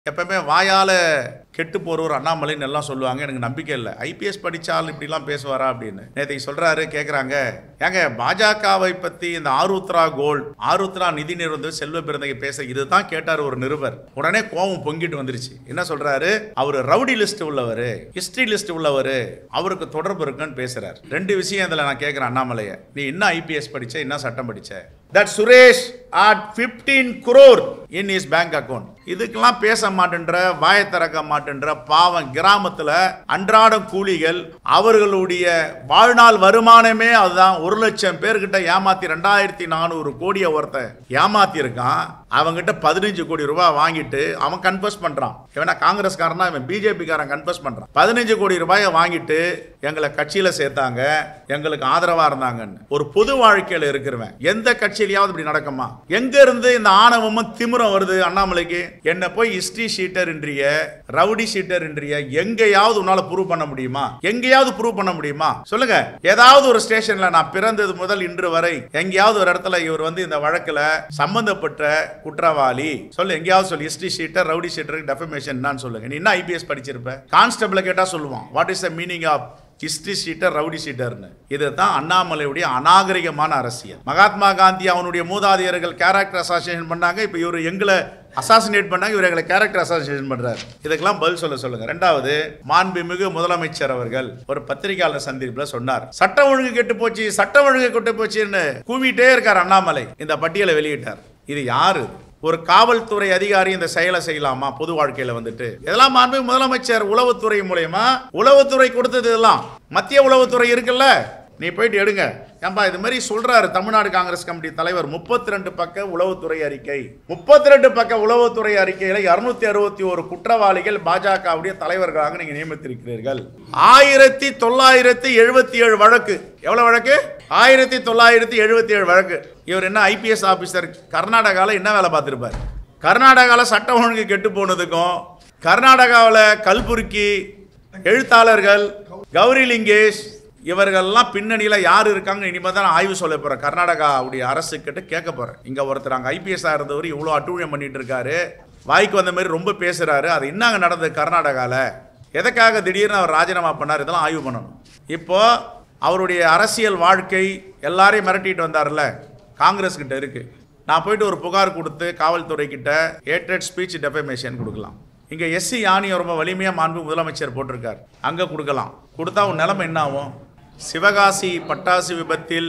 எப்பவுமே வாயால் கெட்டு போகிறவர் அண்ணாமலைன்னு எல்லாம் சொல்லுவாங்க எனக்கு நம்பிக்கை இல்லை ஐபிஎஸ் படித்தால் இப்படிலாம் பேசுவாரா அப்படின்னு நேற்று சொல்கிறாரு கேட்குறாங்க ஏங்க பாஜகவை பற்றி இந்த ஆருத்ரா கோல்ட் ஆருத்ரா நிதி நிறுவனம் செல்வ பிறந்தகை பேச இதுதான் கேட்டார் ஒரு நிருபர் உடனே கோபம் பொங்கிட்டு வந்துருச்சு என்ன சொல்றாரு அவர் ரவுடி லிஸ்ட் உள்ளவர் ஹிஸ்டரி லிஸ்ட் உள்ளவர் அவருக்கு தொடர்பு இருக்குன்னு பேசுறாரு ரெண்டு விஷயம் இதில் நான் கேட்குறேன் அண்ணாமலையை நீ என்ன ஐபிஎஸ் படிச்ச என்ன சட்டம் படிச்ச that Suresh had 15 crore in his bank account இதுக்கெல்லாம் பேச மாட்டேன்ற வாயை திறக்க மாட்டேன்ற பாவம் கிராமத்துல அன்றாடம் கூலிகள் அவர்களுடைய வாழ்நாள் வருமானமே அதுதான் ஒரு லட்சம் பேர்கிட்ட ஏமாத்தி ரெண்டாயிரத்தி நானூறு கோடியை ஒருத்தன் ஏமாத்தி இருக்கான் அவங்கிட்ட பதினஞ்சு கோடி ரூபாய் வாங்கிட்டு அவன் கன்ஃபஸ் பண்றான் இவனா காங்கிரஸ்காரனா இவன் பிஜேபி காரன் கன்ஃபஸ் பண்றான் பதினஞ்சு கோடி ரூபாயை வாங்கிட்டு எங்களை கட்சியில சேர்த்தாங்க எங்களுக்கு ஆதரவா இருந்தாங்கன்னு ஒரு பொது வாழ்க்கையில இருக்கிறவன் எந்த கட்சியிலயாவது இப்படி நடக்குமா எங்க இருந்து இந்த ஆணவமும் திமிரம் வருது அண்ணாமலைக்கு என்ன போய் ஹிஸ்டரி ஷீட்டர் இன்றிய ரவுடி ஷீட்டர் இன்றிய எங்கேயாவது உன்னால ப்ரூவ் பண்ண முடியுமா எங்கேயாவது ப்ரூவ் பண்ண முடியுமா சொல்லுங்க ஏதாவது ஒரு ஸ்டேஷன்ல நான் பிறந்தது முதல் இன்று வரை எங்கேயாவது ஒரு இடத்துல இவர் வந்து இந்த வழக்குல சம்பந்தப்பட்ட குற்றவாளி சொல்லு எங்கேயாவது சொல்லு history sheeter rowdy sheeter defamation என்னன்னு சொல்லுங்க நீ என்ன ஐபிஎஸ் படிச்சிருப்ப கான்ஸ்டபிள கேட்டா சொல்லுவான் what is the meaning of history sheeter rowdy ஷீட்டர்னு இதுதான் அண்ணாமலையுடைய அநாகரிகமான அரசியல் மகாத்மா காந்தி அவனுடைய மூதாதையர்கள் கேரக்டர் அசாசினேஷன் பண்ணாங்க இப்போ இவர் எங்களை அசாசினேட் பண்ணாங்க இவர் எங்களை கேரக்டர் அசாசினேஷன் பண்றாரு இதுக்கெல்லாம் பதில் சொல்ல சொல்லுங்க ரெண்டாவது மாண்புமிகு முதலமைச்சர் அவர்கள் ஒரு பத்திரிகையாளர் சந்திப்புல சொன்னார் சட்டம் ஒழுங்கு கெட்டு போச்சு சட்டம் ஒழுங்கு கெட்டு போச்சுன்னு கூவிட்டே இருக்கார் அண்ணாமலை இந்த பட்டியலை வெளியிட்டார் இது யாரு ஒரு காவல்துறை அதிகாரி இந்த செயலை செய்யலாமா பொது வாழ்க்கையில வந்துட்டு இதெல்லாம் மாண்பு முதலமைச்சர் உளவுத்துறை மூலயமா உளவுத்துறை கொடுத்தது இதெல்லாம் மத்திய உளவுத்துறை இருக்குல்ல நீ போயிட்டு எடுங்க ஏன்பா இது மாதிரி சொல்றாரு தமிழ்நாடு காங்கிரஸ் கமிட்டி தலைவர் முப்பத்தி ரெண்டு பக்க உளவுத்துறை அறிக்கை முப்பத்தி ரெண்டு பக்க உளவுத்துறை அறிக்கையில இருநூத்தி அறுபத்தி ஒரு குற்றவாளிகள் பாஜகவுடைய தலைவர்களாக நீங்க நியமித்திருக்கிறீர்கள் ஆயிரத்தி தொள்ளாயிரத்தி எழுபத்தி ஏழு வழக்கு எவ்வளவு வழக்கு ஆயிரத்தி தொள்ளாயிரத்தி எழுபத்தி ஏழு வழக்கு இவர் என்ன ஐபிஎஸ் ஆபீசர் கர்நாடகாவில் என்ன வேலை பார்த்திருப்பார் கர்நாடகாவில் சட்டம் ஒழுங்கு கெட்டு போனதுக்கும் கர்நாடகாவில் கல்புர்கி எழுத்தாளர்கள் கௌரி லிங்கேஷ் இவர்கள்லாம் பின்னணியில் யார் இருக்காங்க இனிமேல் தான் நான் ஆய்வு சொல்ல போகிறேன் கர்நாடகாவுடைய அரசு கிட்ட கேட்க போகிறேன் இங்கே ஒருத்தர் அங்கே ஐபிஎஸ்ஸாக இருந்தவர் இவ்வளோ அட்டூழியம் பண்ணிட்டு இருக்காரு வாய்க்கு வந்த மாதிரி ரொம்ப பேசுகிறாரு அது என்னங்க நடந்தது கர்நாடகாவில் எதுக்காக திடீர்னு அவர் ராஜினாமா பண்ணார் இதெல்லாம் ஆய்வு பண்ணணும் இப்போ அவருடைய அரசியல் வாழ்க்கை எல்லாரையும் மிரட்டிட்டு வந்தார்ல காங்கிரஸ் கிட்ட இருக்கு நான் போயிட்டு ஒரு புகார் கொடுத்து காவல்துறை கிட்ட ஏட்டட் ஸ்பீச் டெஃபமேஷன் கொடுக்கலாம் இங்கே எஸ்சி யானியை ரொம்ப வலிமையாக மாண்பு முதலமைச்சர் போட்டிருக்கார் அங்கே கொடுக்கலாம் கொடுத்தா உன் நிலைமை என்ன ஆகும் சிவகாசி பட்டாசு விபத்தில்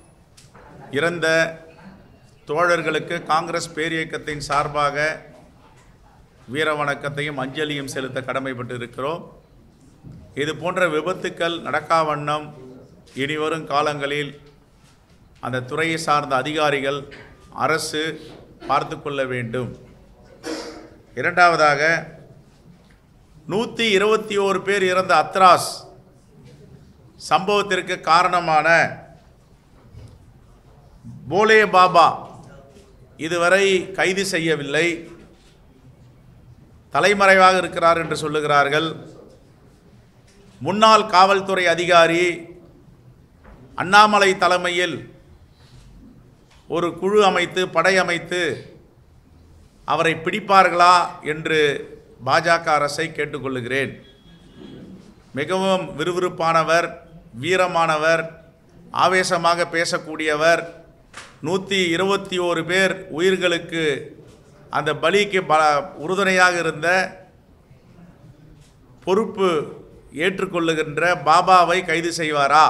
இறந்த தோழர்களுக்கு காங்கிரஸ் பேரியக்கத்தின் சார்பாக வீர வணக்கத்தையும் அஞ்சலியும் செலுத்த கடமைப்பட்டு இருக்கிறோம் இது போன்ற விபத்துக்கள் நடக்கா வண்ணம் இனிவரும் காலங்களில் அந்த துறையை சார்ந்த அதிகாரிகள் அரசு பார்த்து கொள்ள வேண்டும் இரண்டாவதாக நூற்றி இருபத்தி ஓரு பேர் இறந்த அத்ராஸ் சம்பவத்திற்கு காரணமான போலே பாபா இதுவரை கைது செய்யவில்லை தலைமறைவாக இருக்கிறார் என்று சொல்லுகிறார்கள் முன்னாள் காவல்துறை அதிகாரி அண்ணாமலை தலைமையில் ஒரு குழு அமைத்து படை அமைத்து அவரை பிடிப்பார்களா என்று பாஜக அரசை கேட்டுக்கொள்ளுகிறேன் மிகவும் விறுவிறுப்பானவர் வீரமானவர் ஆவேசமாக பேசக்கூடியவர் நூற்றி இருபத்தி ஓரு பேர் உயிர்களுக்கு அந்த பலிக்கு பல உறுதுணையாக இருந்த பொறுப்பு ஏற்றுக்கொள்ளுகின்ற பாபாவை கைது செய்வாரா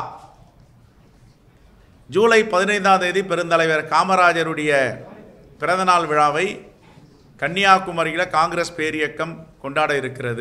ஜூலை பதினைந்தாம் தேதி பெருந்தலைவர் காமராஜருடைய பிறந்தநாள் விழாவை கன்னியாகுமரியில் காங்கிரஸ் பேரியக்கம் கொண்டாட இருக்கிறது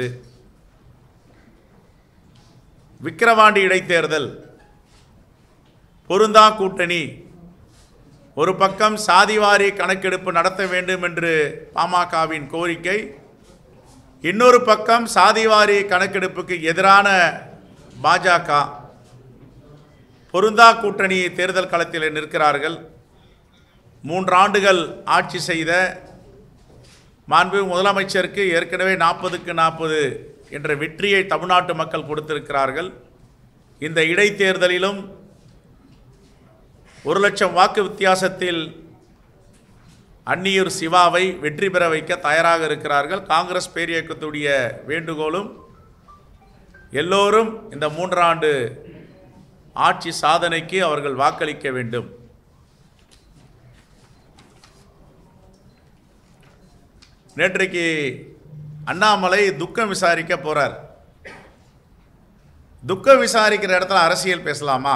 விக்கிரவாண்டி இடைத்தேர்தல் பொருந்தா கூட்டணி ஒரு பக்கம் சாதிவாரி கணக்கெடுப்பு நடத்த வேண்டும் என்று பாமகவின் கோரிக்கை இன்னொரு பக்கம் சாதிவாரி கணக்கெடுப்புக்கு எதிரான பாஜக பொருந்தா கூட்டணி தேர்தல் களத்தில் நிற்கிறார்கள் மூன்றாண்டுகள் ஆட்சி செய்த மாண்பு முதலமைச்சருக்கு ஏற்கனவே நாற்பதுக்கு நாற்பது என்ற வெற்றியை தமிழ்நாட்டு மக்கள் கொடுத்திருக்கிறார்கள் இந்த இடைத்தேர்தலிலும் ஒரு லட்சம் வாக்கு வித்தியாசத்தில் அந்நியூர் சிவாவை வெற்றி பெற வைக்க தயாராக இருக்கிறார்கள் காங்கிரஸ் பேரியக்கத்துடைய வேண்டுகோளும் எல்லோரும் இந்த மூன்றாண்டு ஆட்சி சாதனைக்கு அவர்கள் வாக்களிக்க வேண்டும் நேற்றைக்கு அண்ணாமலை துக்கம் விசாரிக்க போறார் துக்கம் விசாரிக்கிற இடத்துல அரசியல் பேசலாமா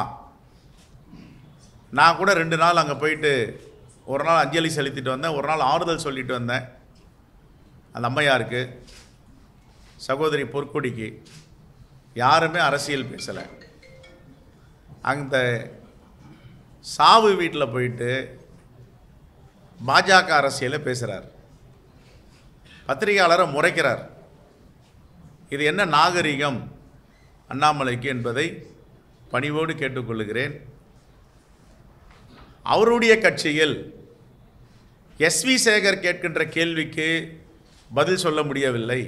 நான் கூட ரெண்டு நாள் அங்கே போயிட்டு ஒரு நாள் அஞ்சலி செலுத்திட்டு வந்தேன் ஒரு நாள் ஆறுதல் சொல்லிட்டு வந்தேன் அந்த அம்மையாருக்கு சகோதரி பொற்கொடிக்கு யாருமே அரசியல் பேசலை அந்த சாவு வீட்டில் போயிட்டு பாஜக அரசியலை பேசுகிறார் பத்திரிகையாளரை முறைக்கிறார் இது என்ன நாகரிகம் அண்ணாமலைக்கு என்பதை பணிவோடு கேட்டுக்கொள்கிறேன் அவருடைய கட்சியில் எஸ்வி சேகர் கேட்கின்ற கேள்விக்கு பதில் சொல்ல முடியவில்லை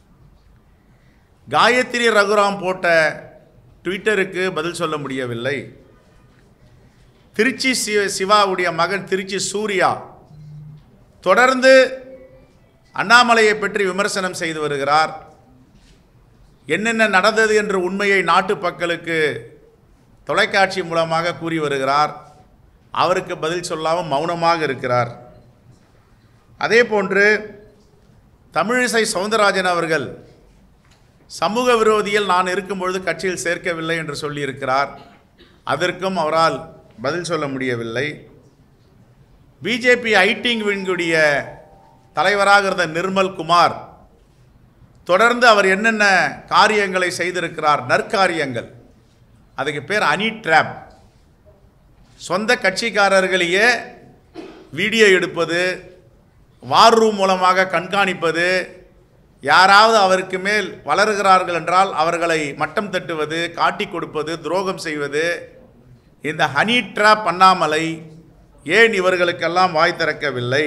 காயத்ரி ரகுராம் போட்ட ட்விட்டருக்கு பதில் சொல்ல முடியவில்லை திருச்சி சி சிவாவுடைய மகன் திருச்சி சூர்யா தொடர்ந்து அண்ணாமலையை பற்றி விமர்சனம் செய்து வருகிறார் என்னென்ன நடந்தது என்ற உண்மையை நாட்டு மக்களுக்கு தொலைக்காட்சி மூலமாக கூறி வருகிறார் அவருக்கு பதில் சொல்லாமல் மௌனமாக இருக்கிறார் அதே போன்று தமிழிசை சவுந்தரராஜன் அவர்கள் சமூக விரோதியில் நான் இருக்கும்பொழுது கட்சியில் சேர்க்கவில்லை என்று சொல்லியிருக்கிறார் அதற்கும் அவரால் பதில் சொல்ல முடியவில்லை பிஜேபி ஐட்டிங் விங்குடைய தலைவராக இருந்த நிர்மல் குமார் தொடர்ந்து அவர் என்னென்ன காரியங்களை செய்திருக்கிறார் நற்காரியங்கள் அதுக்கு பேர் அனி ட்ராப் சொந்த கட்சிக்காரர்களையே வீடியோ எடுப்பது வார் ரூம் மூலமாக கண்காணிப்பது யாராவது அவருக்கு மேல் வளருகிறார்கள் என்றால் அவர்களை மட்டம் தட்டுவது காட்டி கொடுப்பது துரோகம் செய்வது இந்த ஹனி ட்ராப் பண்ணாமலை ஏன் இவர்களுக்கெல்லாம் வாய் திறக்கவில்லை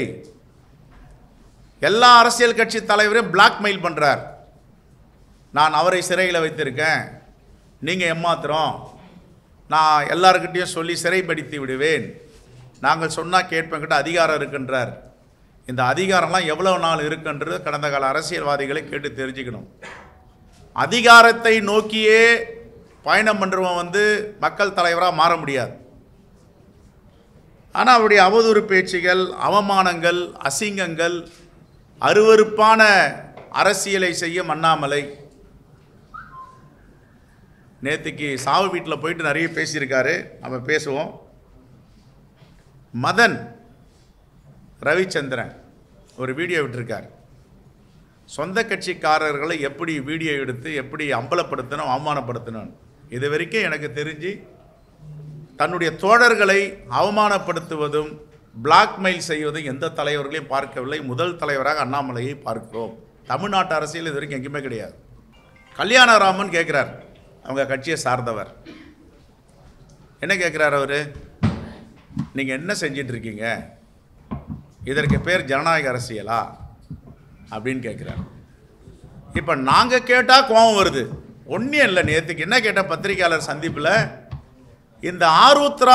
எல்லா அரசியல் கட்சி தலைவரையும் பிளாக்மெயில் பண்ணுறார் நான் அவரை சிறையில் வைத்திருக்கேன் நீங்கள் ஏமாத்துறோம் நான் எல்லாருக்கிட்டையும் சொல்லி சிறைப்படுத்தி விடுவேன் நாங்கள் சொன்னால் கேட்பேங்கிட்ட அதிகாரம் இருக்குன்றார் இந்த அதிகாரம்லாம் எவ்வளோ நாள் இருக்குன்றது கடந்த கால அரசியல்வாதிகளை கேட்டு தெரிஞ்சுக்கணும் அதிகாரத்தை நோக்கியே பயணம் பண்ணுறவன் வந்து மக்கள் தலைவராக மாற முடியாது ஆனால் அவருடைய அவதூறு பேச்சுகள் அவமானங்கள் அசிங்கங்கள் அருவருப்பான அரசியலை செய்யும் அண்ணாமலை நேற்றுக்கு சாவு வீட்டில் போயிட்டு நிறைய பேசியிருக்காரு நம்ம பேசுவோம் மதன் ரவிச்சந்திரன் ஒரு வீடியோ விட்டிருக்கார் சொந்த கட்சிக்காரர்களை எப்படி வீடியோ எடுத்து எப்படி அம்பலப்படுத்தணும் அவமானப்படுத்தணும் இது வரைக்கும் எனக்கு தெரிஞ்சு தன்னுடைய தோழர்களை அவமானப்படுத்துவதும் பிளாக்மெயில் செய்வதும் எந்த தலைவர்களையும் பார்க்கவில்லை முதல் தலைவராக அண்ணாமலையை பார்க்கிறோம் தமிழ்நாட்டு அரசியல் இது வரைக்கும் எங்கேயுமே கிடையாது கல்யாணராமன் கேட்குறார் அவங்க கட்சியை சார்ந்தவர் என்ன கேட்குறார் அவர் நீங்கள் என்ன செஞ்சிட்டு இருக்கீங்க இதற்கு பேர் ஜனநாயக அரசியலா அப்படின்னு கேட்குறார் இப்போ நாங்கள் கேட்டால் கோபம் வருது ஒன்றும் இல்லை நேற்றுக்கு என்ன கேட்ட பத்திரிகையாளர் சந்திப்பில் இந்த ஆருத்ரா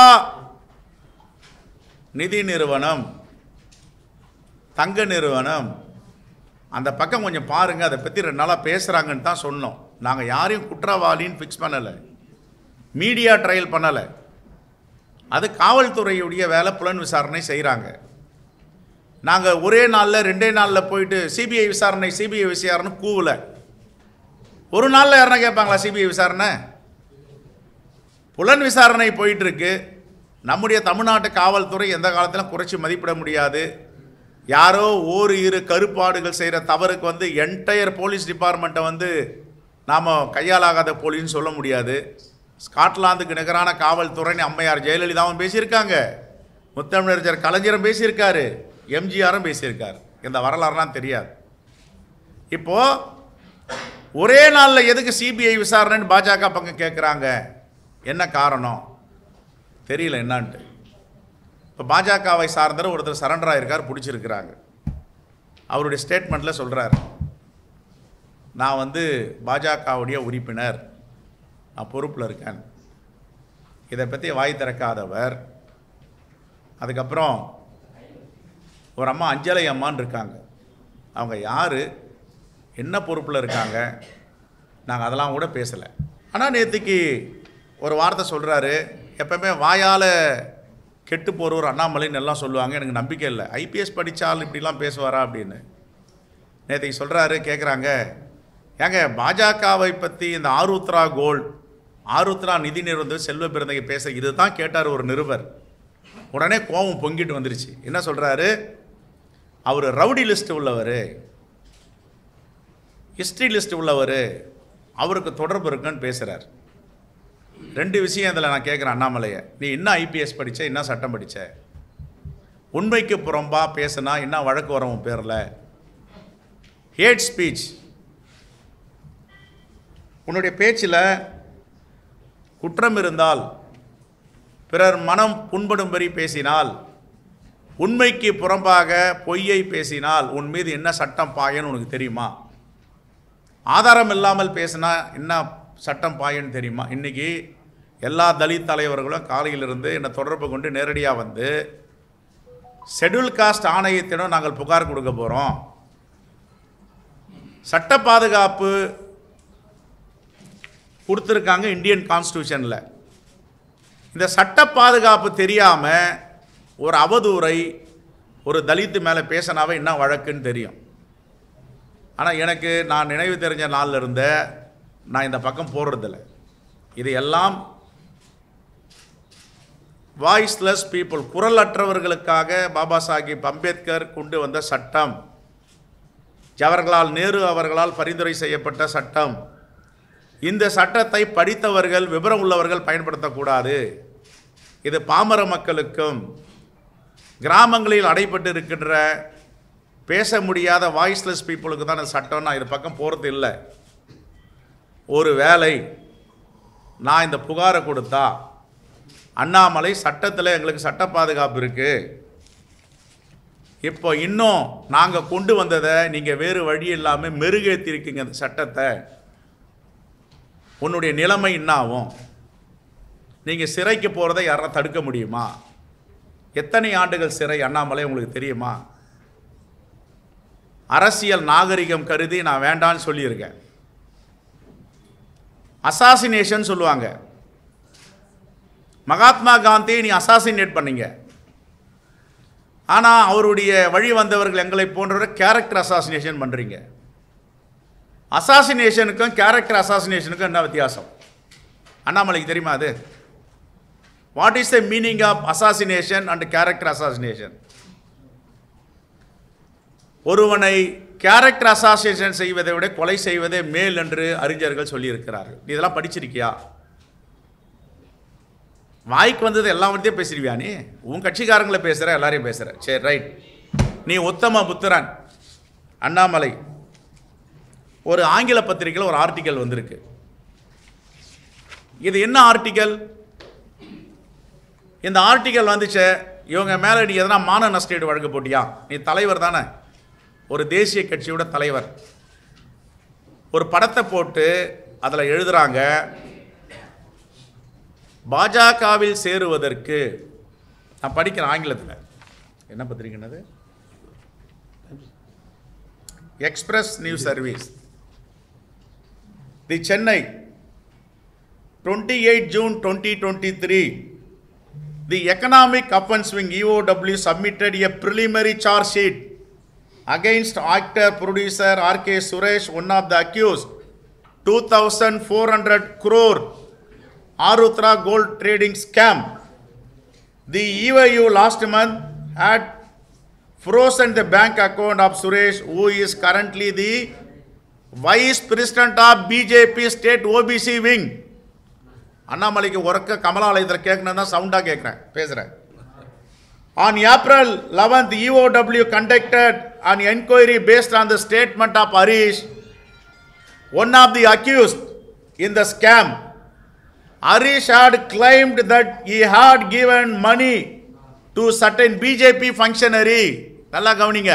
நிதி நிறுவனம் தங்க நிறுவனம் அந்த பக்கம் கொஞ்சம் பாருங்கள் அதை பற்றி ரெண்டு நாளாக பேசுகிறாங்கன்னு தான் சொன்னோம் நாங்கள் யாரையும் குற்றவாளின்னு ஃபிக்ஸ் பண்ணலை மீடியா ட்ரையல் பண்ணலை அது காவல்துறையுடைய வேலை புலன் விசாரணை செய்கிறாங்க நாங்கள் ஒரே நாளில் ரெண்டே நாளில் போயிட்டு சிபிஐ விசாரணை சிபிஐ விசாரணை கூவல ஒரு நாளில் யாருன்னா கேட்பாங்களா சிபிஐ விசாரணை புலன் விசாரணை போயிட்டு இருக்கு நம்முடைய தமிழ்நாட்டு காவல்துறை எந்த காலத்திலும் குறைச்சி மதிப்பிட முடியாது யாரோ ஓரு இரு கருப்பாடுகள் செய்கிற தவறுக்கு வந்து என்டையர் போலீஸ் டிபார்ட்மெண்ட்டை வந்து நாம் கையாலாகாத போலீஸ்னு சொல்ல முடியாது ஸ்காட்லாந்துக்கு நிகரான காவல்துறைன்னு அம்மையார் ஜெயலலிதாவும் பேசியிருக்காங்க முத்தமிழறிஞர் கலைஞரும் பேசியிருக்காரு எம்ஜிஆரும் பேசியிருக்காரு இந்த வரலாறுலாம் தெரியாது இப்போ ஒரே நாளில் எதுக்கு சிபிஐ விசாரணைன்னு பாஜக பக்கம் கேட்குறாங்க என்ன காரணம் தெரியல என்னான்ட்டு இப்போ பாஜகவை சார்ந்தவர் ஒருத்தர் சரண்டர் ஆயிருக்கார் பிடிச்சிருக்கிறாங்க அவருடைய ஸ்டேட்மெண்ட்டில் சொல்கிறார் நான் வந்து பாஜகவுடைய உறுப்பினர் நான் பொறுப்பில் இருக்கேன் இதை பற்றி வாய் திறக்காதவர் அதுக்கப்புறம் ஒரு அம்மா அஞ்சலை அம்மான்னு இருக்காங்க அவங்க யார் என்ன பொறுப்பில் இருக்காங்க நாங்கள் அதெல்லாம் கூட பேசலை ஆனால் நேற்றுக்கு ஒரு வார்த்தை சொல்கிறாரு எப்பவுமே வாயால் கெட்டு போகிறவர் அண்ணாமலைன்னு எல்லாம் சொல்லுவாங்க எனக்கு நம்பிக்கை இல்லை ஐபிஎஸ் படித்தால் இப்படிலாம் பேசுவாரா அப்படின்னு நேற்றுக்கு சொல்கிறாரு கேட்குறாங்க ஏங்க பாஜகவை பற்றி இந்த ஆருத்ரா கோல்ட் ஆருத்ரா நிதி நிறுவனம் செல்வ பிறந்தகை பேச இதுதான் கேட்டார் ஒரு நிருபர் உடனே கோபம் பொங்கிட்டு வந்துருச்சு என்ன சொல்கிறாரு அவர் ரவுடி லிஸ்ட் உள்ளவர் ஹிஸ்ட்ரி லிஸ்ட் உள்ளவர் அவருக்கு தொடர்பு இருக்குன்னு பேசுகிறார் ரெண்டு விஷயம் இதில் நான் கேட்குறேன் அண்ணாமலையை நீ என்ன ஐபிஎஸ் படிச்ச என்ன சட்டம் படிச்ச உண்மைக்கு புறம்பா பேசுனா என்ன வழக்கு வரும் உன் பேரில் ஹேட் ஸ்பீச் உன்னுடைய பேச்சில் குற்றம் இருந்தால் பிறர் மனம் புண்படும்படி பேசினால் உண்மைக்கு புறம்பாக பொய்யை பேசினால் உன் மீது என்ன சட்டம் பாயன்னு உனக்கு தெரியுமா ஆதாரம் இல்லாமல் பேசினா என்ன சட்டம் பாயன்னு தெரியுமா இன்றைக்கி எல்லா தலித் தலைவர்களும் காலையிலிருந்து என்னை தொடர்பு கொண்டு நேரடியாக வந்து ஷெட்யூல் காஸ்ட் ஆணையத்திடம் நாங்கள் புகார் கொடுக்க போகிறோம் சட்ட பாதுகாப்பு கொடுத்துருக்காங்க இந்தியன் கான்ஸ்டியூஷனில் இந்த சட்ட பாதுகாப்பு தெரியாமல் ஒரு அவதூறை ஒரு தலித்து மேலே பேசினாவே என்ன வழக்குன்னு தெரியும் ஆனால் எனக்கு நான் நினைவு தெரிஞ்ச நாளில் இருந்த நான் இந்த பக்கம் போடுறதில்ல இது எல்லாம் வாய்ஸ்லெஸ் பீப்புள் குரலற்றவர்களுக்காக பாபா சாஹிப் அம்பேத்கர் கொண்டு வந்த சட்டம் ஜவஹர்லால் நேரு அவர்களால் பரிந்துரை செய்யப்பட்ட சட்டம் இந்த சட்டத்தை படித்தவர்கள் விவரம் உள்ளவர்கள் பயன்படுத்தக்கூடாது இது பாமர மக்களுக்கும் கிராமங்களில் அடைபட்டு இருக்கின்ற பேச முடியாத வாய்ஸ்லெஸ் பீப்புளுக்கு தான் இந்த சட்டம் நான் இது பக்கம் போகிறது இல்லை ஒரு வேளை நான் இந்த புகாரை கொடுத்தா அண்ணாமலை சட்டத்தில் எங்களுக்கு சட்ட பாதுகாப்பு இருக்குது இப்போ இன்னும் நாங்கள் கொண்டு வந்ததை நீங்கள் வேறு வழி இல்லாமல் மெருகேற்றிருக்கீங்க அந்த சட்டத்தை உன்னுடைய நிலைமை என்ன ஆகும் நீங்கள் சிறைக்கு போகிறதை யாராவது தடுக்க முடியுமா எத்தனை ஆண்டுகள் சிறை அண்ணாமலை உங்களுக்கு தெரியுமா அரசியல் நாகரிகம் கருதி நான் வேண்டான்னு சொல்லியிருக்கேன் அசாசினேஷன் சொல்லுவாங்க மகாத்மா காந்தி நீ அசாசினேட் பண்ணீங்க ஆனால் அவருடைய வழி வந்தவர்கள் எங்களை போன்றவரை கேரக்டர் அசாசினேஷன் பண்ணுறீங்க அசாசினேஷனுக்கும் கேரக்டர் அசாசினேஷனுக்கும் என்ன வித்தியாசம் அண்ணாமலைக்கு தெரியுமா அது what is the meaning of assassination and character assassination ஒருவனை கேரக்டர் அசாசினேஷன் செய்வதை விட கொலை செய்வதே மேல் என்று அறிஞர்கள் சொல்லியிருக்கிறார்கள் நீ இதெல்லாம் படிச்சிருக்கியா வாய்க்கு வந்தது எல்லா வார்த்தையும் பேசிடுவியா நீ உன் கட்சிக்காரங்களை பேசுகிற எல்லாரையும் பேசுகிற சரி ரைட் நீ உத்தம புத்திரன் அண்ணாமலை ஒரு ஆங்கில பத்திரிக்கையில் ஒரு ஆர்டிக்கல் வந்திருக்கு இது என்ன ஆர்டிக்கல் இந்த ஆர்டிக்கல் வந்துச்சு இவங்க மேலே நீ எதனா மான நஷ்டீடு வழக்கு போட்டியா நீ தலைவர் தானே ஒரு தேசிய கட்சியோட தலைவர் ஒரு படத்தை போட்டு அதில் எழுதுகிறாங்க பாஜகவில் சேருவதற்கு நான் படிக்கிறேன் ஆங்கிலத்தில் என்ன பத்திரிக்கைனது express news service the Chennai twenty eight June twenty twenty three the economic upswing EOW submitted a preliminary charge sheet against actor producer R.K. Suresh, one of the accused, 2,400 crore Arutra gold trading scam. The EIU last month had frozen the bank account of Suresh, who is currently the vice president of BJP state OBC wing. அண்ணாமலைக்கு உறக்க கமலாலயத்தில் கேட்கணும் தான் சவுண்டாக கேட்குறேன் பேசுகிறேன் On April 11th, EOW conducted an inquiry based on the statement of Harish, one of the accused in the scam. Harish had claimed that he had given money to certain BJP functionary. நல்லா கவனிங்க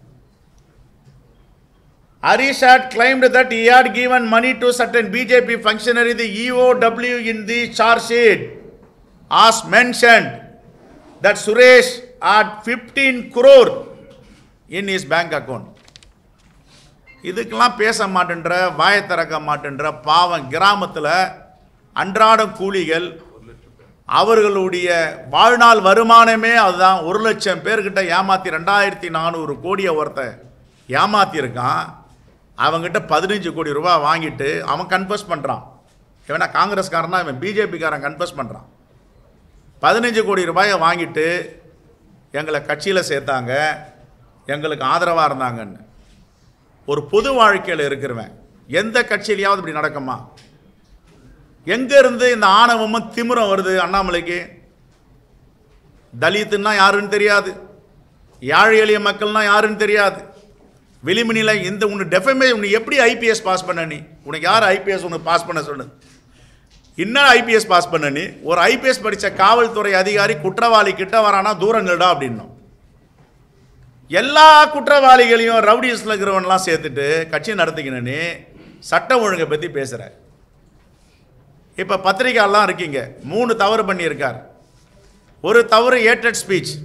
Harish had claimed that he had given money to certain BJP functionary, the EOW in the charge sheet. As mentioned, that Suresh had 15 crore in his bank account இதுக்கெல்லாம் பேச மாட்டேன்ற வாயை திறக்க மாட்டேன்ற பாவம் கிராமத்தில் அன்றாடம் கூலிகள் அவர்களுடைய வாழ்நாள் வருமானமே அதுதான் ஒரு லட்சம் பேர்கிட்ட ஏமாத்தி ரெண்டாயிரத்தி நானூறு கோடியை ஒருத்தன் ஏமாத்தியிருக்கான் அவங்ககிட்ட பதினஞ்சு கோடி ரூபாய் வாங்கிட்டு அவன் கன்ஃபஸ் பண்ணுறான் இவனா காங்கிரஸ்காரனா இவன் பிஜேபிக்காரன் கன்ஃபஸ் பண்ணுறான் பதினஞ்சு கோடி ரூபாயை வாங்கிட்டு எங்களை கட்சியில் சேர்த்தாங்க எங்களுக்கு ஆதரவாக இருந்தாங்கன்னு ஒரு பொது வாழ்க்கையில் இருக்கிறவன் எந்த கட்சியிலையாவது இப்படி நடக்குமா எங்கேருந்து இந்த ஆணவமும் திமிரம் வருது அண்ணாமலைக்கு தலித்துன்னா யாருன்னு தெரியாது யாழ் எளிய மக்கள்னா யாருன்னு தெரியாது விளிம்புநிலை இந்த உன்னை டெஃபமே உன்னை எப்படி ஐபிஎஸ் பாஸ் பண்ண நீ உனக்கு யார் ஐபிஎஸ் உனக்கு பாஸ் பண்ண சொன்னது என்ன ஐபிஎஸ் பாஸ் பண்ண நீ ஒரு ஐபிஎஸ் படித்த காவல்துறை அதிகாரி குற்றவாளி கிட்ட வரானா தூரங்கள்டா அப்படின்னும் எல்லா குற்றவாளிகளையும் ரவுடிஸில் இருக்கிறவன்லாம் சேர்த்துட்டு கட்சி நடத்திக்கணும் நீ சட்டம் ஒழுங்கை பற்றி பேசுகிற இப்போ பத்திரிக்கைலாம் இருக்கீங்க மூணு தவறு பண்ணியிருக்கார் ஒரு தவறு ஏட்டட் ஸ்பீச்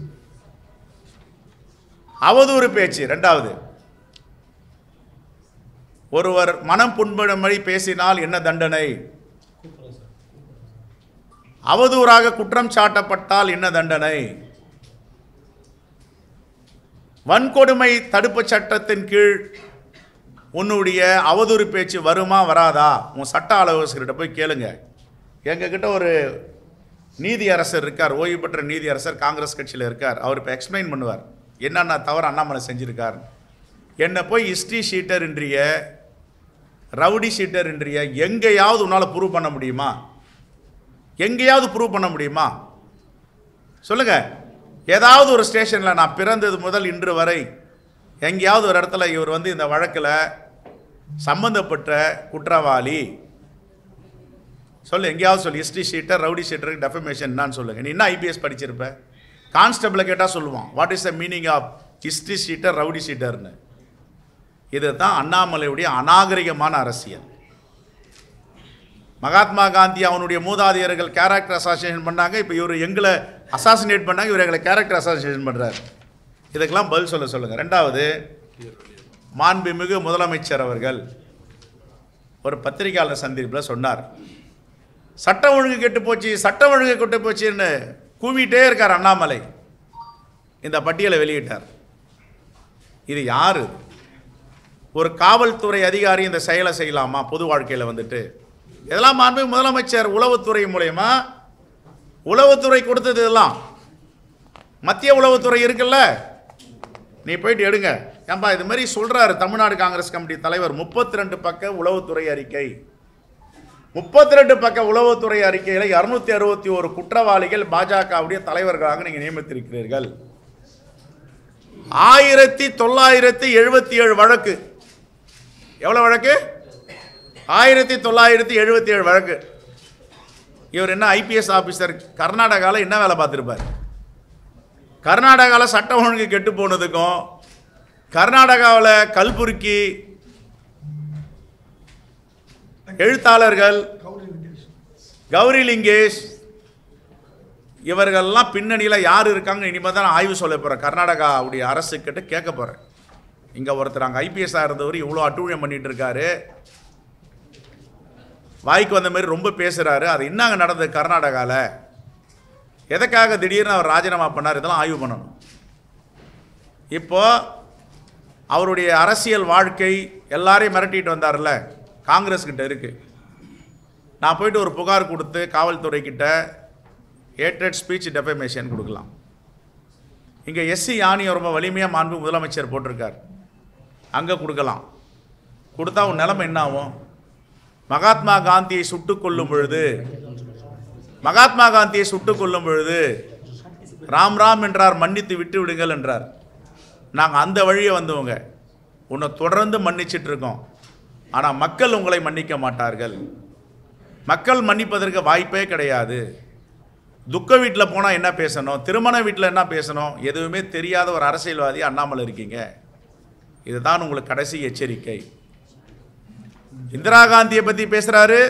அவதூறு பேச்சு ரெண்டாவது ஒருவர் மனம் புண்படும்படி பேசினால் என்ன தண்டனை அவதூறாக குற்றம் சாட்டப்பட்டால் என்ன தண்டனை வன்கொடுமை தடுப்புச் சட்டத்தின் கீழ் உன்னுடைய அவதூறு பேச்சு வருமா வராதா உன் சட்ட ஆலோசகர்கிட்ட போய் கேளுங்க எங்ககிட்ட ஒரு நீதியரசர் இருக்கார் ஓய்வு பெற்ற நீதியரசர் காங்கிரஸ் கட்சியில் இருக்கார் அவர் இப்போ எக்ஸ்பிளைன் பண்ணுவார் என்னென்ன தவறு அண்ணாமலை செஞ்சிருக்கார் என்னை போய் ஹிஸ்ட்ரி ஷீட்டர் இன்றிய ரவுடி ஷீட்டர் இன்றிய எங்கேயாவது உன்னால் ப்ரூவ் பண்ண முடியுமா எங்கேயாவது ப்ரூவ் பண்ண முடியுமா சொல்லுங்க ஏதாவது ஒரு ஸ்டேஷனில் நான் பிறந்தது முதல் இன்று வரை எங்கேயாவது ஒரு இடத்துல இவர் வந்து இந்த வழக்கில் சம்பந்தப்பட்ட குற்றவாளி சொல்லு எங்கேயாவது சொல்லு ஹிஸ்ட்ரி ஷீட்டர் ரவுடி ஷீட்டருக்கு டெஃபமேஷன் என்னன்னு சொல்லுங்க நீ என்ன ஐபிஎஸ் படிச்சிருப்ப கான்ஸ்டபிளை கேட்டால் சொல்லுவான் what is the meaning of history sheeter rowdy ஷீட்டர்னு இதுதான் அண்ணாமலையுடைய அநாகரிகமான அரசியல் மகாத்மா காந்தி அவனுடைய மூதாதையர்கள் கேரக்டர் அசாசினேஷன் பண்ணாங்க இப்போ இவர் எங்களை அசாசினேட் பண்ணாங்க இவர் எங்களை கேரக்டர் அசாசினேஷன் பண்ணுறாரு இதுக்கெல்லாம் பதில் சொல்ல சொல்லுங்கள் ரெண்டாவது மாண்புமிகு முதலமைச்சர் அவர்கள் ஒரு பத்திரிகையாளர் சந்திப்பில் சொன்னார் சட்டம் ஒழுங்கு கெட்டு போச்சு சட்டம் ஒழுங்கு கெட்டு போச்சுன்னு கூவிட்டே இருக்கார் அண்ணாமலை இந்த பட்டியலை வெளியிட்டார் இது யாரு ஒரு காவல்துறை அதிகாரி இந்த செயலை செய்யலாமா பொது வாழ்க்கையில் வந்துட்டு இதெல்லாம் மாண்பு முதலமைச்சர் உளவுத்துறை மூலயமா உளவுத்துறை கொடுத்தது இதெல்லாம் மத்திய உளவுத்துறை இருக்குல்ல நீ போயிட்டு எடுங்க ஏன்பா இது மாதிரி சொல்றாரு தமிழ்நாடு காங்கிரஸ் கமிட்டி தலைவர் முப்பத்தி ரெண்டு பக்க உளவுத்துறை அறிக்கை முப்பத்தி ரெண்டு பக்க உளவுத்துறை அறிக்கையில் இரநூத்தி அறுபத்தி ஒரு குற்றவாளிகள் பாஜகவுடைய தலைவர்களாக நீங்கள் நியமித்திருக்கிறீர்கள் ஆயிரத்தி தொள்ளாயிரத்தி எழுபத்தி ஏழு வழக்கு எவ்வளோ வழக்கு ஆயிரத்தி தொள்ளாயிரத்தி எழுபத்தி ஏழு வழக்கு இவர் என்ன ஐபிஎஸ் ஆஃபீஸர் கர்நாடகாவில் என்ன வேலை பார்த்துருப்பார் கர்நாடகாவில் சட்டம் ஒழுங்கு கெட்டு போனதுக்கும் கர்நாடகாவில் கல்புருக்கி எழுத்தாளர்கள் கௌரி லிங்கேஷ் இவர்கள்லாம் பின்னணியில் யார் இருக்காங்க இனிமேல் தான் நான் ஆய்வு சொல்ல போகிறேன் கர்நாடகாவுடைய அரசுக்கிட்ட கேட்க போகிறேன் இங்கே ஒருத்தர் அங்கே ஐபிஎஸ்ஸாக இருந்தவர் இவ்வளோ அட்டூழியம் பண்ணிட்டு இருக்காரு வாய்க்கு வந்த மாதிரி ரொம்ப பேசுகிறாரு அது என்னங்க நடந்தது கர்நாடகாவில் எதுக்காக திடீர்னு அவர் ராஜினாமா பண்ணார் இதெல்லாம் ஆய்வு பண்ணணும் இப்போ அவருடைய அரசியல் வாழ்க்கை எல்லாரையும் மிரட்டிட்டு வந்தார்ல காங்கிரஸ் கிட்ட இருக்கு நான் போயிட்டு ஒரு புகார் கொடுத்து காவல்துறை கிட்ட ஏட்டட் ஸ்பீச் டெஃபமேஷன் கொடுக்கலாம் இங்கே எஸ்சி யானியை ரொம்ப வலிமையாக மாண்பு முதலமைச்சர் போட்டிருக்கார் அங்கே கொடுக்கலாம் கொடுத்தா உன் நிலைமை என்ன ஆகும் மகாத்மா காந்தியை சுட்டுக் கொல்லும் பொழுது மகாத்மா காந்தியை சுட்டுக் கொல்லும் பொழுது ராம் ராம் என்றார் மன்னித்து விட்டு விடுங்கள் என்றார் நாங்கள் அந்த வழியே வந்தவங்க உன்னை தொடர்ந்து மன்னிச்சிட்டு இருக்கோம் ஆனால் மக்கள் உங்களை மன்னிக்க மாட்டார்கள் மக்கள் மன்னிப்பதற்கு வாய்ப்பே கிடையாது துக்க வீட்டில் போனால் என்ன பேசணும் திருமண வீட்டில் என்ன பேசணும் எதுவுமே தெரியாத ஒரு அரசியல்வாதி அண்ணாமலை இருக்கீங்க இதுதான் உங்களுக்கு கடைசி எச்சரிக்கை இந்திரா காந்தியை பற்றி பேசுகிறாரு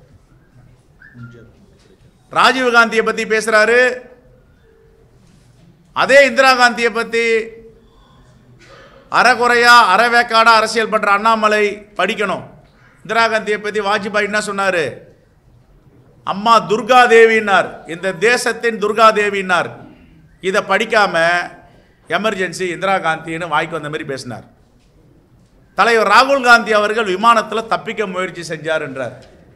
ராஜீவ் காந்தியை பற்றி பேசுகிறாரு அதே இந்திரா காந்தியை பற்றி அறகுறையா அறவேக்காடா அரசியல் பண்ற அண்ணாமலை படிக்கணும் இந்திரா காந்தியை பத்தி வாஜ்பாய் என்ன சொன்னாரு அம்மா துர்கா தேவின்னார் இந்த தேசத்தின் துர்கா தேவின்னார் இதை படிக்காம எமர்ஜென்சி இந்திரா காந்தின்னு வாய்க்கு வந்த மாதிரி பேசினார் தலைவர் ராகுல் காந்தி அவர்கள் விமானத்தில் தப்பிக்க முயற்சி செஞ்சார் என்றார்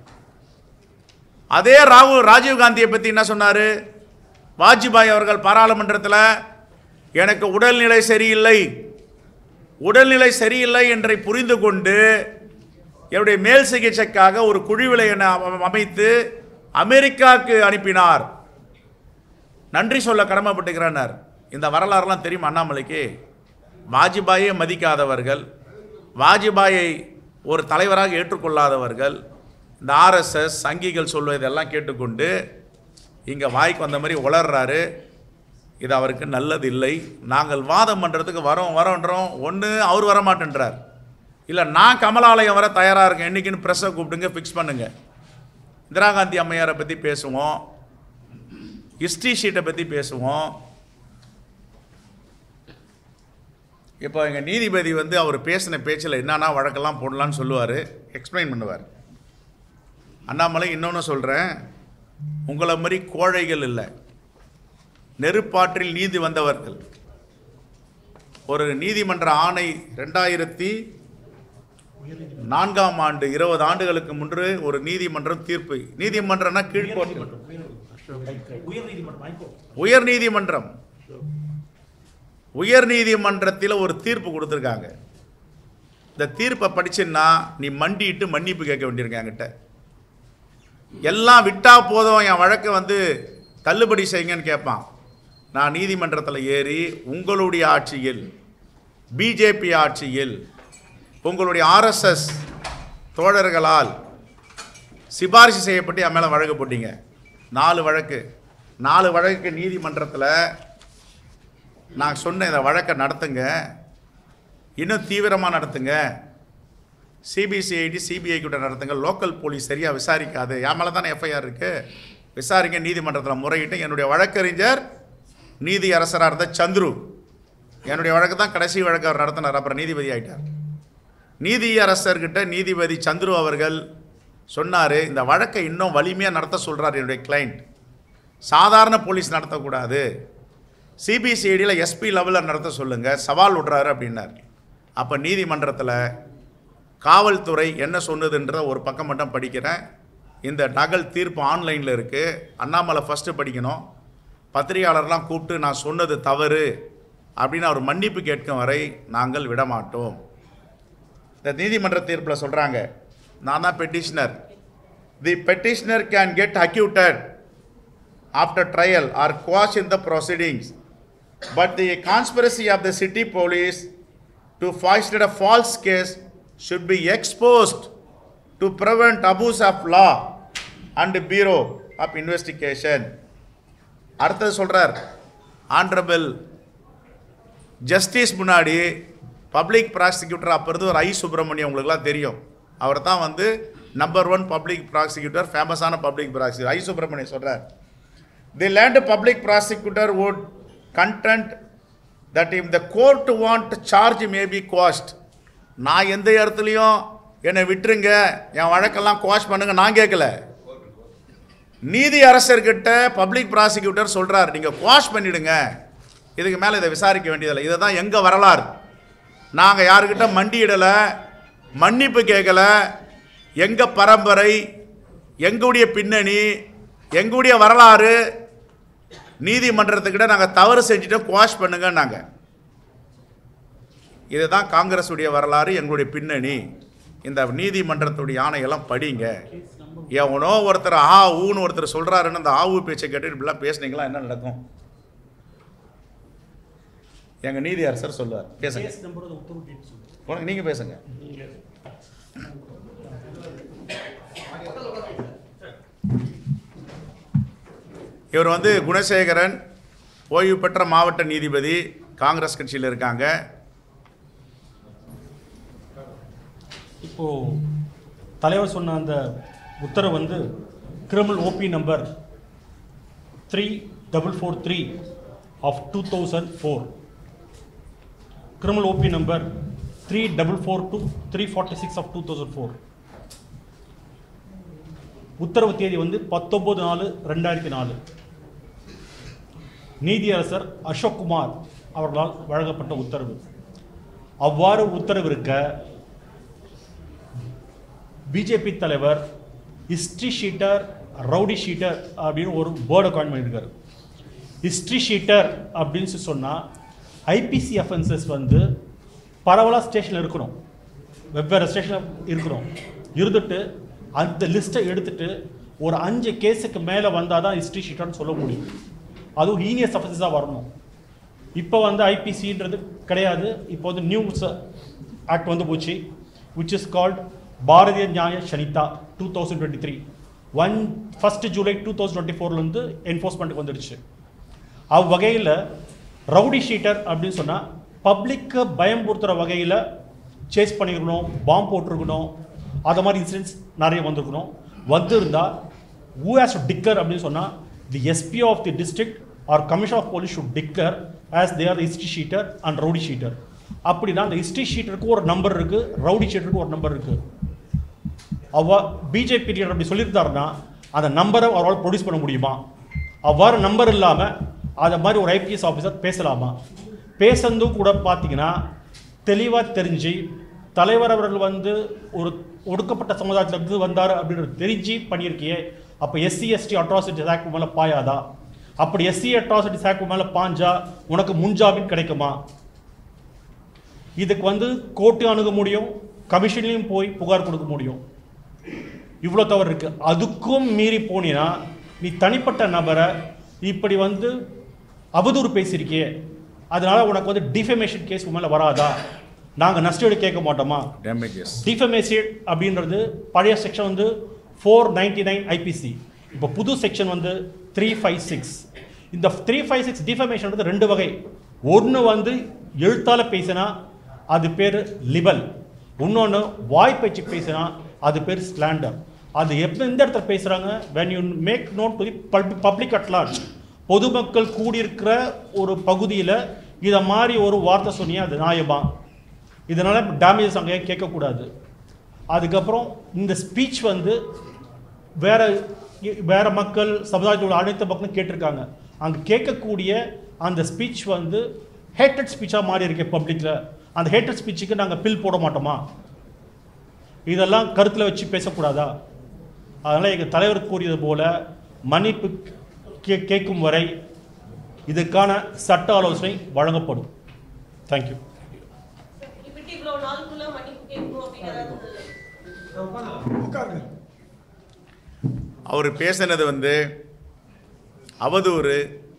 அதே ராகுல் ராஜீவ் காந்தியை பற்றி என்ன சொன்னார் வாஜ்பாய் அவர்கள் பாராளுமன்றத்தில் எனக்கு உடல்நிலை சரியில்லை உடல்நிலை சரியில்லை என்றை புரிந்து கொண்டு என்னுடைய மேல் சிகிச்சைக்காக ஒரு குழுவிலை என அம- அமைத்து அமெரிக்காவுக்கு அனுப்பினார் நன்றி சொல்ல கடமைப்பட்டுக்கிறார் இந்த வரலாறுலாம் தெரியும் அண்ணாமலைக்கு வாஜ்பாயை மதிக்காதவர்கள் வாஜ்பாயை ஒரு தலைவராக ஏற்றுக்கொள்ளாதவர்கள் இந்த ஆர்எஸ்எஸ் சங்கிகள் சொல்வதெல்லாம் கேட்டுக்கொண்டு இங்கே வாய்க்கு வந்த மாதிரி உளர்றாரு இது அவருக்கு நல்லது இல்லை நாங்கள் வாதம் பண்ணுறதுக்கு வரோம் வரோன்றோம் ஒன்று அவர் வரமாட்டேன்றார் இல்லை நான் கமலாலயம் வர தயாராக இருக்கேன் என்னைக்குன்னு ப்ரெஸ்ஸை கூப்பிடுங்க ஃபிக்ஸ் பண்ணுங்க இந்திரா காந்தி அம்மையாரை பற்றி பேசுவோம் ஹிஸ்ட்ரி ஷீட்டை பற்றி பேசுவோம் இப்போ எங்கள் நீதிபதி வந்து அவர் பேசின பேச்சில் என்னென்னா வழக்கெல்லாம் போடலான்னு சொல்லுவார் எக்ஸ்பிளைன் பண்ணுவார் அண்ணாமலை இன்னொன்று சொல்கிறேன் உங்களை மாதிரி கோழைகள் இல்லை நெருப்பாற்றில் நீதி வந்தவர்கள் ஒரு நீதிமன்ற ஆணை ரெண்டாயிரத்தி நான்காம் ஆண்டு இருபது ஆண்டுகளுக்கு முன்பு ஒரு நீதிமன்றம் தீர்ப்பு நீதிமன்றம்னா கீழ்கோர்ட்டு உயர்நீதிமன்றம் ஹைகோர்ட் உயர் நீதிமன்றம் உயர் நீதிமன்றத்தில் ஒரு தீர்ப்பு கொடுத்துருக்காங்க இந்த தீர்ப்பை படிச்சேன்னா நீ மண்டிட்டு மன்னிப்பு கேட்க வேண்டியிருக்க என்கிட்ட எல்லாம் விட்டா போதும் என் வழக்கை வந்து தள்ளுபடி செய்யுங்கன்னு கேட்பான் நான் நீதிமன்றத்தில் ஏறி உங்களுடைய ஆட்சியில் பிஜேபி ஆட்சியில் உங்களுடைய ஆர்எஸ்எஸ் தோழர்களால் சிபாரிசு செய்யப்பட்டு என் மேலே வழக்கு போட்டீங்க நாலு வழக்கு நாலு வழக்கு நீதிமன்றத்தில் நான் சொன்ன இந்த வழக்கை நடத்துங்க இன்னும் தீவிரமாக நடத்துங்க சிபிசிஐடி சிபிஐ கிட்ட நடத்துங்க லோக்கல் போலீஸ் சரியாக விசாரிக்காது என் மேலே தானே எஃப்ஐஆர் இருக்குது விசாரிங்க நீதிமன்றத்தில் முறையிட்டு என்னுடைய வழக்கறிஞர் நீதி அரசராக இருந்த சந்துரு என்னுடைய வழக்கு தான் கடைசி வழக்கு அவர் நடத்தினார் அப்புறம் நீதிபதி ஆயிட்டார் நீதி அரசர்கிட்ட நீதிபதி சந்துரு அவர்கள் சொன்னார் இந்த வழக்கை இன்னும் வலிமையாக நடத்த சொல்கிறார் என்னுடைய கிளைண்ட் சாதாரண போலீஸ் நடத்தக்கூடாது சிபிசிஐடியில் எஸ்பி லெவலில் நடத்த சொல்லுங்கள் சவால் விட்றாரு அப்படின்னார் அப்போ நீதிமன்றத்தில் காவல்துறை என்ன சொன்னதுன்ற ஒரு பக்கம் மட்டும் படிக்கிறேன் இந்த நகல் தீர்ப்பு ஆன்லைனில் இருக்குது அண்ணாமலை ஃபஸ்ட்டு படிக்கணும் பத்திரிகையாளர்லாம் கூப்பிட்டு நான் சொன்னது தவறு அப்படின்னு அவர் மன்னிப்பு கேட்கும் வரை நாங்கள் விடமாட்டோம் இந்த நீதிமன்ற தீர்ப்பில் சொல்கிறாங்க நான் தான் petitioner the petitioner can get acquitted after trial or quash in the proceedings. But the conspiracy of the city police to foisted a false case should be exposed to prevent abuse of law and Bureau of Investigation. அடுத்தது சொல்றார் honourable justice முன்னாடி public prosecutor அப்போ இருந்து ஒரு ஐ சுப்பிரமணியம் உங்களுக்குலாம் தெரியும் அவர் தான் வந்து நம்பர் ஒன் பப்ளிக் ப்ராசிக்யூட்டர் ஃபேமஸான பப்ளிக் ப்ராசிக்யூட்டர் ஐ சுப்பிரமணியம் சொல்கிறார் the learned public prosecutor would contend that if the court want charge may be quashed நான் எந்த இடத்துலையும் என்னை விட்டுருங்க என் வழக்கெல்லாம் குவாஷ் பண்ணுங்க நான் கேட்கல நீதி அரசர்கிட்ட பப்ளிக் ப்ராசிக்யூட்டர் சொல்றார் நீங்க குவாஷ் பண்ணிடுங்க இதுக்கு மேலே இதை விசாரிக்க வேண்டியதில்லை இதை தான் எங்கள் வரலாறு நாங்கள் யாருக்கிட்ட மண்டியிடலை மன்னிப்பு கேட்கல எங்கள் பரம்பரை எங்களுடைய பின்னணி எங்களுடைய வரலாறு நீதிமன்றத்துக்கிட்ட நாங்கள் தவறு செஞ்சுட்டோம் குவாஷ் பண்ணுங்க நாங்கள் இதுதான் காங்கிரஸுடைய வரலாறு எங்களுடைய பின்னணி இந்த நீதிமன்றத்துடைய ஆணையெல்லாம் படிங்க எவனோ ஒருத்தர் ஆ ஊன்னு ஒருத்தர் சொல்கிறாருன்னு அந்த ஆவு பேச்சை கேட்டு இப்படிலாம் பேசுனீங்களா என்ன நடக்கும் எங்கள் நீதி அரசர் சொல்லுவார் பேசுங்க கேஸ் நம்பர் உத்தரவு டேட் சொல்லுங்க உனக்கு நீங்கள் பேசுங்க இவர் வந்து குணசேகரன் ஓய்வு பெற்ற மாவட்ட நீதிபதி காங்கிரஸ் கட்சியில் இருக்காங்க இப்போ தலைவர் சொன்ன அந்த உத்தரவு வந்து criminal OP number three double four three of two thousand four criminal OP number 3442 346 of 2004 உத்தரவு தேதி வந்து பத்தொன்பது நாலு ரெண்டாயிரத்தி நாலு நீதியரசர் அசோக் குமார் அவர்களால் வழங்கப்பட்ட உத்தரவு அவ்வாறு உத்தரவு இருக்க பிஜேபி தலைவர் ஹிஸ்ட்ரி ஷீட்டர் ரவுடி ஷீட்டர் அப்படின்னு ஒரு வேர்டை காயின் பண்ணியிருக்காரு ஹிஸ்ட்ரி ஷீட்டர் அப்படின்னு சொல்லி சொன்னால் ஐபிசி அஃபென்சஸ் வந்து பரவலாக ஸ்டேஷனில் இருக்கணும் வெவ்வேறு ஸ்டேஷனில் இருக்கணும் இருந்துட்டு அந்த லிஸ்ட்டை எடுத்துட்டு ஒரு அஞ்சு கேஸுக்கு மேலே வந்தால் தான் ஹிஸ்ட்ரி ஷீட்டர்னு சொல்ல முடியும் அதுவும் ஹீனியஸ் அஃபென்சஸாக வரணும் இப்போ வந்து ஐபிசின்றது கிடையாது இப்போ வந்து நியூ ஆக்ட் வந்து போச்சு which is called Bharatiya Nyaya Sanhita two thousand twenty three one first July two thousand twenty ஃபோர்லேருந்து என்ஃபோர்ஸ்மெண்ட்டுக்கு வந்துடுச்சு அவ்வகையில் ரவுடி ஷீட்டர் அப்படின்னு சொன்னால் பப்ளிக்கை பயம்படுத்துகிற வகையில் சேஸ் பண்ணியிருக்கணும் பாம்பு போட்டிருக்கணும் அது மாதிரி இன்சிடென்ட்ஸ் நிறைய வந்திருக்கணும் வந்திருந்தால் who has to declare அப்படின்னு சொன்னால் the SP of the district or commission of police should declare as they are history sheeter and rowdy sheeter அப்படின்னா அந்த ஹிஸ்ட்ரி ஷீட்டருக்கு ஒரு நம்பர் இருக்குது ரவுடி ஷீட்டருக்கு ஒரு நம்பர் இருக்குது அவ பிஜேபி லீடர் அப்படி சொல்லியிருந்தாருன்னா அந்த நம்பரை அவரால் ப்ரொடியூஸ் பண்ண முடியுமா அவ்வாறு நம்பர் இல்லாமல் அதை மாதிரி ஒரு ஐபிஎஸ் ஆஃபீஸர் பேசலாமா பேசுறதும் கூட பார்த்தீங்கன்னா தெளிவாக தெரிஞ்சு தலைவர் அவர்கள் வந்து ஒரு ஒடுக்கப்பட்ட சமுதாயத்திலிருந்து வந்தார் அப்படின்றது தெரிஞ்சு பண்ணியிருக்கியே அப்போ எஸ்சி எஸ்டி அட்ராசிட்டிஸ் ஆக்ட் மேலே பாயாதா அப்படி எஸ்சி அட்ராசிட்டிஸ் ஆக்ட் மேலே பாஞ்சா உனக்கு முன்ஜாமீன் கிடைக்குமா இதுக்கு வந்து கோர்ட்டு அணுக முடியும் கமிஷன்லையும் போய் புகார் கொடுக்க முடியும் இவ்வளோ தவறு இருக்கு அதுக்கும் மீறி போனீங்கன்னா நீ தனிப்பட்ட நபரை இப்படி வந்து அவதூறு பேசியிருக்கியே அதனால உனக்கு வந்து டிஃபமேஷன் கேஸ் மேலே வராதா நாங்கள் நஷ்டஈடு கேட்க மாட்டோமா டேமேஜஸ் டிஃபமேஷன் அப்படின்றது பழைய செக்ஷன் வந்து ஃபோர் நைன்டி நைன் ஐபிசி இப்போ புது செக்ஷன் வந்து த்ரீ ஃபைவ் சிக்ஸ் இந்த த்ரீ ஃபைவ் சிக்ஸ் டிஃபமேஷன் ரெண்டு வகை ஒன்று வந்து எழுத்தால பேசினா அது பேர் லிபல் இன்னொன்று வாய் பேச்சு பேசினா அது பேர் ஸ்லாண்டர் அது எப்போ எந்த இடத்துல பேசுகிறாங்க when you make note to the public at large பொதுமக்கள் கூடியிருக்கிற ஒரு பகுதியில் இதை மாதிரி ஒரு வார்த்தை சொன்னியா அது நியாயமா இதனால் டேமேஜஸ் அங்கே கேட்கக்கூடாது அதுக்கப்புறம் இந்த ஸ்பீச் வந்து வேற வேற மக்கள் சமுதாயத்தில் உள்ள அனைத்து மக்களும் கேட்டிருக்காங்க அங்கே கேட்கக்கூடிய அந்த ஸ்பீச் வந்து ஹேட்டட் ஸ்பீச்சாக மாறி இருக்கு பப்ளிக்கில் அந்த ஹேட்டட் ஸ்பீச்சுக்கு நாங்கள் பில் போட மாட்டோமா இதெல்லாம் கருத்தில் வச்சு பேசக்கூடாதா அதனால் எங்கள் தலைவர் கூறியது போல மன்னிப்பு கே கேட்கும் வரை இதுக்கான சட்ட ஆலோசனை வழங்கப்படும் தேங்க்யூ இப்படி இவ்வளவு நாளுக்குள்ள மன்னிப்பு கேட்கணும் அப்படின்னு ஏதாவது உட்காருங்க அவர் பேசினது வந்து அவதூறு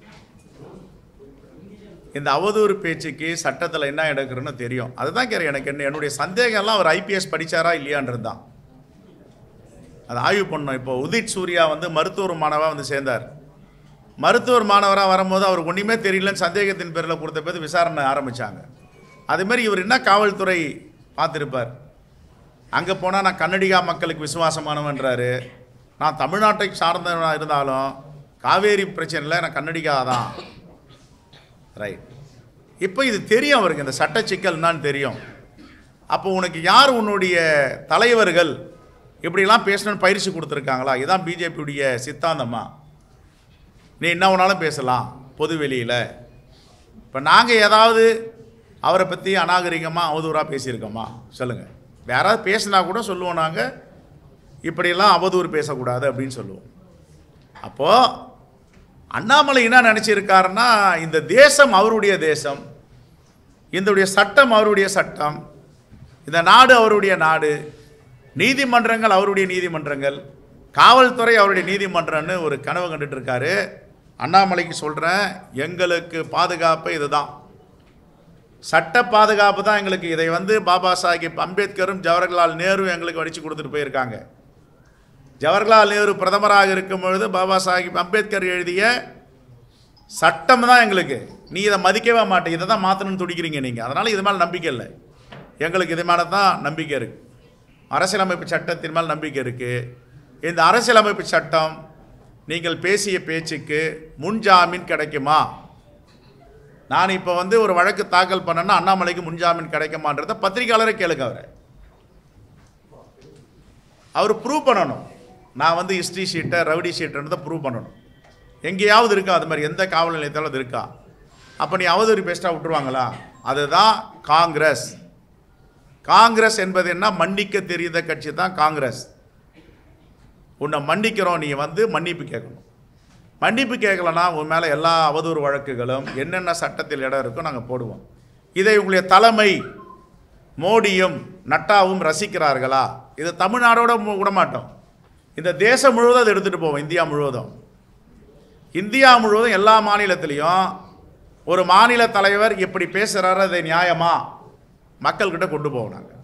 இந்த அவதூறு பேச்சுக்கு சட்டத்தில் என்ன எடுக்கிறன்னு தெரியும் அதுதான் கேட்குறேன் எனக்கு என்ன என்னுடைய சந்தேகம்லாம் அவர் ஐபிஎஸ் படிச்சாரா இல்லையான்றது தான் அதை ஆய்வு பண்ணோம் இப்போ உதித் சூர்யா வந்து மருத்துவர் மாணவராக வந்து சேர்ந்தார் மருத்துவர் மாணவராக வரும்போது அவருக்கு ஒன்றுமே தெரியலன்னு சந்தேகத்தின் பேரில் கொடுத்த பேர் விசாரணை ஆரம்பித்தாங்க அதேமாரி இவர் என்ன காவல்துறை பார்த்துருப்பார் அங்கே போனால் நான் கன்னடிகா மக்களுக்கு விசுவாசமானவன்றாரு நான் தமிழ்நாட்டை சார்ந்தவனாக இருந்தாலும் காவேரி பிரச்சனையில் நான் கன்னடிகா தான் ரைட் இப்போ இது தெரியும் அவருக்கு இந்த சட்ட சிக்கல் என்னன்னு தெரியும் அப்போ உனக்கு யார் உன்னுடைய தலைவர்கள் இப்படிலாம் பேசணும்னு பயிற்சி கொடுத்துருக்காங்களா இதுதான் பிஜேபியுடைய சித்தாந்தமா நீ என்ன வேணாலும் பேசலாம் பொது வெளியில் இப்போ நாங்கள் ஏதாவது அவரை பற்றி அநாகரிகமாக அவதூறாக பேசியிருக்கோமா சொல்லுங்கள் யாராவது பேசினா கூட சொல்லுவோம் நாங்கள் இப்படியெல்லாம் அவதூறு பேசக்கூடாது அப்படின்னு சொல்லுவோம் அப்போது அண்ணாமலை என்ன நினச்சிருக்காருன்னா இந்த தேசம் அவருடைய தேசம் இதனுடைய சட்டம் அவருடைய சட்டம் இந்த நாடு அவருடைய நாடு நீதிமன்றங்கள் அவருடைய நீதிமன்றங்கள் காவல்துறை அவருடைய நீதிமன்றம்னு ஒரு கனவு கண்டுட்டு இருக்காரு அண்ணாமலைக்கு சொல்கிறேன் எங்களுக்கு பாதுகாப்பு இதுதான் சட்ட பாதுகாப்பு தான் எங்களுக்கு இதை வந்து பாபா சாஹிப் அம்பேத்கரும் ஜவஹர்லால் நேரு எங்களுக்கு வடித்து கொடுத்துட்டு போயிருக்காங்க ஜவஹர்லால் நேரு பிரதமராக இருக்கும் பொழுது பாபா சாஹிப் அம்பேத்கர் எழுதிய சட்டம் தான் எங்களுக்கு நீ இதை மதிக்கவே மாட்டே இதை தான் மாற்றணும்னு துடிக்கிறீங்க நீங்கள் அதனால் இது மேலே நம்பிக்கை இல்லை எங்களுக்கு இது மேலே தான் நம்பிக்கை இருக்குது அரசியலமைப்பு சட்டத்தின் மேல் நம்பிக்கை இருக்குது இந்த அரசியலமைப்பு சட்டம் நீங்கள் பேசிய பேச்சுக்கு முன்ஜாமீன் கிடைக்குமா நான் இப்போ வந்து ஒரு வழக்கு தாக்கல் பண்ணேன்னா அண்ணாமலைக்கு முன்ஜாமீன் கிடைக்குமான்றத பத்திரிக்கையாளரை கேளுங்க அவரை அவர் ப்ரூவ் பண்ணணும் நான் வந்து ஹிஸ்ட்ரி ஷீட்டை ரவுடி ஷீட்டன்றதை ப்ரூவ் பண்ணணும் எங்கேயாவது இருக்கா அது மாதிரி எந்த காவல் நிலையத்தாலும் அது இருக்கா அப்போ நீ அவதூறு பேஸ்ட்டாக விட்டுருவாங்களா அதுதான் காங்கிரஸ் காங்கிரஸ் என்பது என்ன மன்னிக்க தெரியாத கட்சி தான் காங்கிரஸ் உன்னை மன்னிக்கிறோம் நீ வந்து மன்னிப்பு கேட்கணும் மன்னிப்பு கேட்கலனா உன் மேலே எல்லா அவதூறு வழக்குகளும் என்னென்ன சட்டத்தில் இடம் இருக்கோ நாங்கள் போடுவோம் இதை உங்களுடைய தலைமை மோடியும் நட்டாவும் ரசிக்கிறார்களா இது தமிழ்நாடோட மு- விடமாட்டோம் இந்த தேசம் முழுவதும் அதை எடுத்துகிட்டு போவோம் இந்தியா முழுவதும் இந்தியா முழுவதும் எல்லா மாநிலத்திலையும் ஒரு மாநில தலைவர் இப்படி பேசுகிறாரு அது நியாயமா மக்கள்கிட்ட கொண்டு போவோம் நாங்கள்